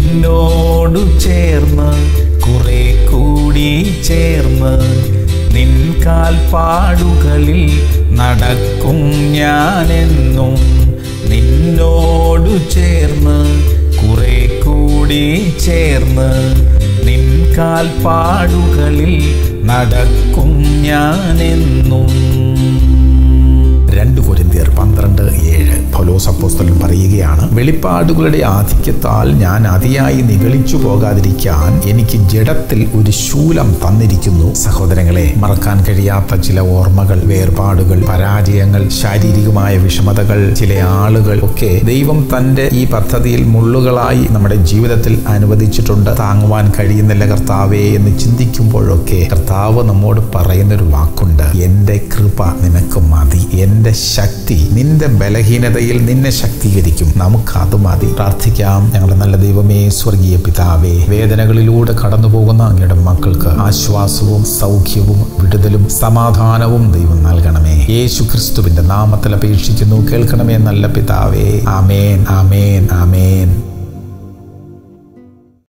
നിന്നോടു ചേർന്ന് കുറെ കൂടി ചേർന്ന് നിൻ കാൽപ്പാടുകളിൽ നടക്കും ഞാനെന്നും നിന്നോടു ചേർന്ന് കുറെ കൂടി ചേർന്ന് നിൻ കാൽപ്പാടുകളിൽ നടക്കും ഞാനെന്നും രണ്ട് കൊരിന്തിയർ പന്ത്രണ്ട് ഏഴ് പൗലോസ് അപ്പോസ്തലൻ പറയുകയാണ് വെളിപ്പാടുകളുടെ ആധിക്യത്താൽ ഞാൻ അതിയായി നിഗളിച്ചു പോകാതിരിക്കാൻ എനിക്ക് ജഡത്തിൽ ഒരു ശൂലം തന്നിരിക്കുന്നു സഹോദരങ്ങളെ മറക്കാൻ കഴിയാത്ത ചില ഓർമ്മകൾ വേർപാടുകൾ പരാജയങ്ങൾ ശാരീരികമായ വിഷമതകൾ ചില ആളുകൾ ഒക്കെ ദൈവം തന്റെ ഈ പദ്ധതിയിൽ മുള്ളുകളായി നമ്മുടെ ജീവിതത്തിൽ അനുവദിച്ചിട്ടുണ്ട് താങ്ങുവാൻ കഴിയുന്നില്ല കർത്താവേ എന്ന് ചിന്തിക്കുമ്പോഴൊക്കെ കർത്താവ് നമ്മോട് പറയുന്നൊരു വാക്കുണ്ട് എൻ്റെ കൃപ നിനക്ക് മതി എൻ്റെ ശക്തി നിന്റെ ബലഹീനതയിൽ നിന്നെ ശക്തീകരിക്കും നമുക്ക് അത് മതി പ്രാർത്ഥിക്കാം ഞങ്ങളുടെ നല്ല ദൈവമേ സ്വർഗീയ പിതാവേ വേദനകളിലൂടെ കടന്നു പോകുന്ന അങ്ങയുടെ മക്കൾക്ക് ആശ്വാസവും സൗഖ്യവും വിടുതലും സമാധാനവും ദൈവം നൽകണമേ യേശു ക്രിസ്തുവിന്റെ നാമത്തിൽ അപേക്ഷിക്കുന്നു കേൾക്കണമേ നല്ല പിതാവേ ആമേൻ ആമേൻ ആമേൻ